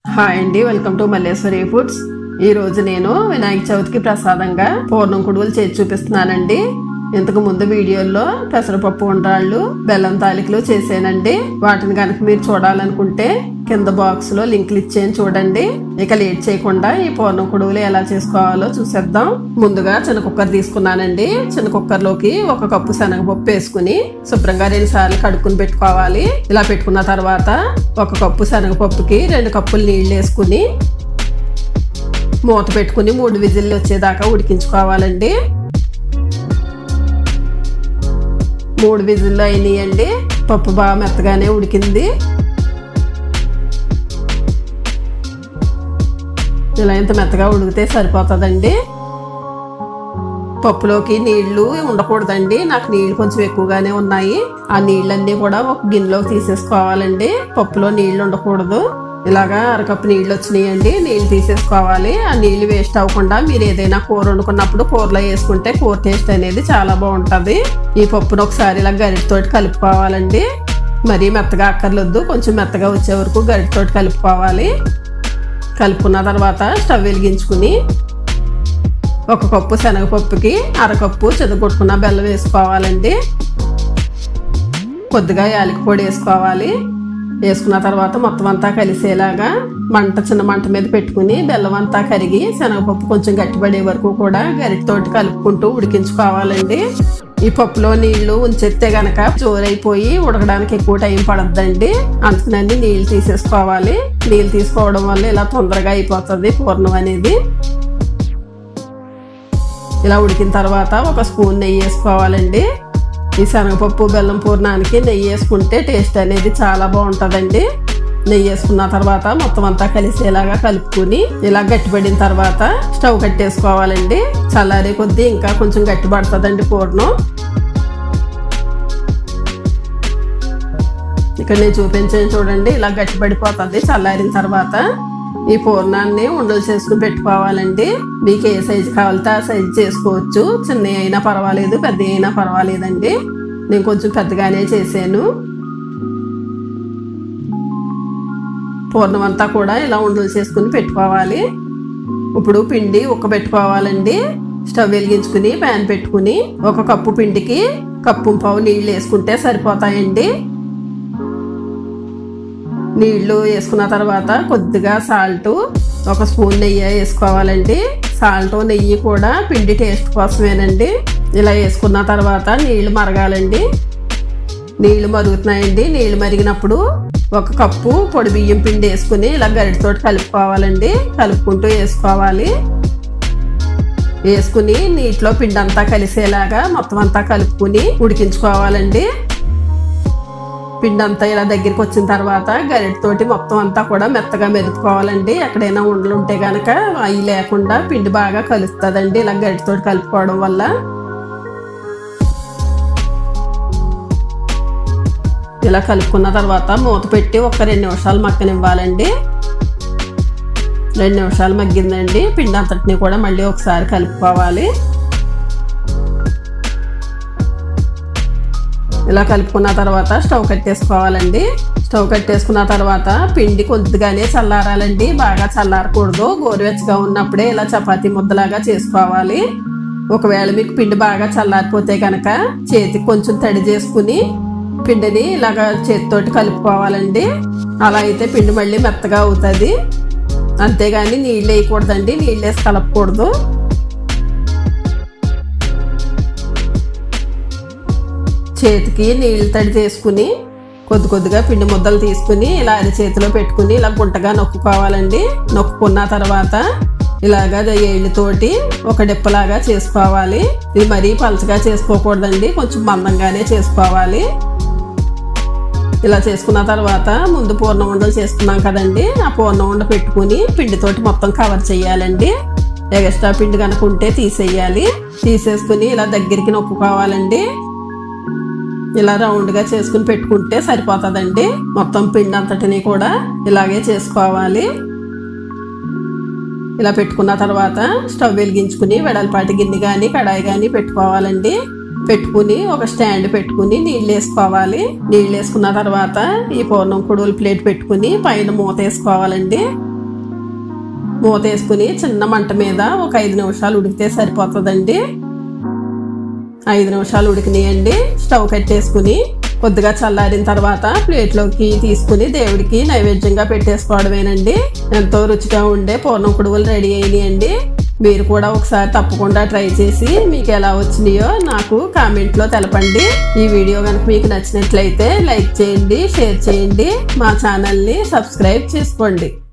hi అండి welcome to Malleswari foods ఈ రోజు నేను వినాయక చవితికి ప్రసాదంగా పూర్ణం కుడువులు చేసి చూపిస్తున్నానండి ఇంతకు ముందు వీడియోల్లో పెసరపప్పు ఉండ్రాళ్ళు బెల్లం తాలికలు చేసానండి వాటిని కనుక మీరు చూడాలనుకుంటే కింద బాక్స్ లో లింకులు ఇచ్చేయని చూడండి ఇక లేట్ చేయకుండా ఈ పూర్ణం కుడువులు ఎలా చేసుకోవాలో చూసేద్దాం ముందుగా చిన్న కుక్కర్ తీసుకున్నానండి చిన్న కుక్కర్ లోకి ఒక కప్పు శనగపప్పు వేసుకుని శుభ్రంగా రెండు సార్లు కడుక్కుని పెట్టుకోవాలి ఇలా పెట్టుకున్న తర్వాత ఒక కప్పు శనగపప్పుకి రెండు కప్పులు నీళ్లు వేసుకుని మూత పెట్టుకుని మూడు విజిల్లు వచ్చేదాకా ఉడికించుకోవాలండి మూడు విజిల్లు అయినాయండి పప్పు బాగా మెత్తగానే ఉడికింది ఇలా ఇంత మెత్తగా ఉడికితే సరిపోతుందండి పప్పులోకి నీళ్లు ఉండకూడదండి నాకు నీళ్లు కొంచెం ఎక్కువగానే ఉన్నాయి ఆ నీళ్ళన్నీ కూడా ఒక గిన్నెలోకి తీసేసుకోవాలండి పప్పులో నీళ్లు ఉండకూడదు ఇలాగా అరకప్పు నీళ్ళు వచ్చినాయండి నీళ్ళు తీసేసుకోవాలి ఆ నీళ్ళు వేస్ట్ అవ్వకుండా మీరు ఏదైనా కూర వండుకున్నప్పుడు కూరలో వేసుకుంటే కూర టేస్ట్ అనేది చాలా బాగుంటుంది ఈ పప్పును ఒకసారి ఇలా గరిటతోటి కలుపుకోవాలండి మరీ మెత్తగా అక్కర్లొద్దు కొంచెం మెత్తగా వచ్చే వరకు గరిటతోటి కలుపుకోవాలి కలుపుకున్న తర్వాత స్టవ్ వెలిగించుకుని ఒక కప్పు శనగపప్పుకి అరకప్పు చెదగొట్టుకున్న బెల్లం వేసుకోవాలండి కొద్దిగా యాలకి పొడి వేసుకోవాలి వేసుకున్న తర్వాత మొత్తం అంతా కలిసేలాగా మంట చిన్న మంట మీద పెట్టుకుని బెల్లం అంతా కరిగి శనగపప్పు కొంచెం గట్టిపడే వరకు కూడా గరిటతోటి కలుపుకుంటూ ఉడికించుకోవాలండి ఈ పప్పులో నీళ్లు ఉంచేస్తే గనక జోరైపోయి ఉడకడానికి ఎక్కువ టైం పడద్దండి అందుకని నీళ్లు తీసేసుకోవాలి నీళ్ళు తీసుకోవడం వల్ల ఇలా తొందరగా అయిపోతుంది పూర్ణం అనేది ఇలా ఉడికిన తర్వాత ఒక స్పూన్ నెయ్యి వేసుకోవాలండి ఈ శనగపప్పు బెల్లం పూర్ణానికి నెయ్యి వేసుకుంటే టేస్ట్ అనేది చాలా బాగుంటుందండి నెయ్యి వేసుకున్న తర్వాత మొత్తం అంతా కలిసేలాగా కలుపుకుని ఇలా గట్టిపడిన తర్వాత స్టవ్ కట్టేసుకోవాలండి చల్లారే కొద్దీ ఇంకా కొంచెం గట్టి పడుతుందండి పూర్ణం ఇక్కడ నేను చూపించాను చూడండి ఇలా గట్టి పడిపోతుంది చల్లారిన తర్వాత ఈ పూర్ణాన్ని ఉండలు చేసుకుని పెట్టుకోవాలండి మీకు ఏ సైజు కావాలితే ఆ సైజు చేసుకోవచ్చు చిన్న అయినా పర్వాలేదు పెద్ద అయినా పర్వాలేదండి నేను కొంచెం పెద్దగానే చేశాను పూర్ణం అంతా కూడా ఇలా ఉండలు చేసుకుని పెట్టుకోవాలి ఇప్పుడు పిండి ఉక్క పెట్టుకోవాలండి స్టవ్ వెలిగించుకుని ప్యాన్ పెట్టుకుని ఒక కప్పు పిండికి కప్పు పావు నీళ్ళు వేసుకుంటే సరిపోతాయండి నీళ్లు వేసుకున్న తర్వాత కొద్దిగా సాల్ట్ ఒక స్పూన్ నెయ్యి వేసుకోవాలండి సాల్ట్ నెయ్యి కూడా పిండి టేస్ట్ కోసమేనండి ఇలా వేసుకున్న తర్వాత నీళ్లు మరగాలండి నీళ్లు మరుగుతున్నాయండి నీళ్లు మరిగినప్పుడు ఒక కప్పు పొడి బియ్యం పిండి వేసుకుని ఇలా గరిటతోటి కలుపుకోవాలండి కలుపుకుంటూ వేసుకోవాలి వేసుకుని నీటిలో పిండి అంతా కలిసేలాగా మొత్తం అంతా కలుపుకుని ఉడికించుకోవాలండి పిండి అంతా ఇలా దగ్గరికి వచ్చిన తర్వాత గరిటతోటి మొత్తం అంతా కూడా మెత్తగా మెదుపుకోవాలండి ఎక్కడైనా ఉండలు ఉంటే గనక అవి లేకుండా పిండి బాగా కలుస్తుందండి ఇలా గరిటతోటి కలుపుకోవడం వల్ల ఇలా కలుపుకున్న తర్వాత మూత పెట్టి ఒక రెండు నిమిషాలు మగ్గనివ్వాలండి రెండు నిమిషాలు మగ్గిందండి పిండి అంతటిని కూడా మళ్ళీ ఒకసారి కలుపుకోవాలి ఇలా కలుపుకున్న తర్వాత స్టవ్ కట్టేసుకోవాలండి స్టవ్ కట్టేసుకున్న తర్వాత పిండి కొద్దిగానే చల్లారాలండి బాగా చల్లారకూడదు గోరువెచ్చగా ఉన్నప్పుడే ఇలా చపాతీ ముద్దలాగా చేసుకోవాలి ఒకవేళ మీకు పిండి బాగా చల్లారిపోతే కనుక చేతికి కొంచెం తడి చేసుకుని పిండిని ఇలాగా చేతితోటి కలుపుకోవాలండి అలా అయితే పిండి మళ్ళీ మెత్తగా అవుతుంది అంతేగాని నీళ్ళు వేయకూడదండి నీళ్ళు వేసి కలపకూడదు చేతికి నీళ్ళు తడి చేసుకుని కొద్ది కొద్దిగా పిండి ముద్దలు తీసుకుని ఇలా అరి చేతిలో పెట్టుకుని ఇలా గుంటగా నొక్కుకోవాలండి నొక్కుకున్న తర్వాత ఇలాగా ఏళ్ళతోటి ఒక డిప్పలాగా చేసుకోవాలి ఇది మరీ పలచగా చేసుకోకూడదండి కొంచెం మందంగానే చేసుకోవాలి ఇలా చేసుకున్న తర్వాత ముందు పూర్ణ ఉండలు చేసుకున్నాం కదండి ఆ పూర్ణ ఉండ పెట్టుకుని పిండితోటి మొత్తం కవర్ చేయాలండి ఎగస్ట్రా పిండి కనుక ఉంటే తీసేయాలి తీసేసుకుని ఇలా దగ్గరికి నొక్కుకోవాలండి ఇలా రౌండ్గా చేసుకుని పెట్టుకుంటే సరిపోతుందండి మొత్తం పిండి అంతటిని కూడా ఇలాగే చేసుకోవాలి ఇలా పెట్టుకున్న తర్వాత స్టవ్ వెలిగించుకుని వెడల్పాటి గిన్నె కానీ కడాయి కానీ పెట్టుకోవాలండి పెట్టుకుని ఒక స్టాండ్ పెట్టుకుని నీళ్ళు వేసుకోవాలి నీళ్ళు వేసుకున్న తర్వాత ఈ పూర్ణం కుడువులు ప్లేట్ పెట్టుకుని పైన మూత వేసుకోవాలండి మూత వేసుకుని చిన్న మంట మీద ఒక ఐదు నిమిషాలు ఉడికితే సరిపోతుందండి ఐదు నిమిషాలు ఉడికినాయండి స్టవ్ కట్టేసుకుని కొద్దిగా చల్లారిన తర్వాత ప్లేట్లోకి తీసుకుని దేవుడికి నైవేద్యంగా పెట్టేసుకోవడమేనండి ఎంతో రుచిగా ఉండే పూర్ణం కుడువులు రెడీ అయినాయండి మీరు కూడా ఒకసారి తప్పకుండా ట్రై చేసి మీకు ఎలా వచ్చినాయో నాకు కామెంట్లో తెలపండి ఈ వీడియో కనుక మీకు నచ్చినట్లయితే లైక్ చేయండి షేర్ చేయండి మా ఛానల్ని సబ్స్క్రైబ్ చేసుకోండి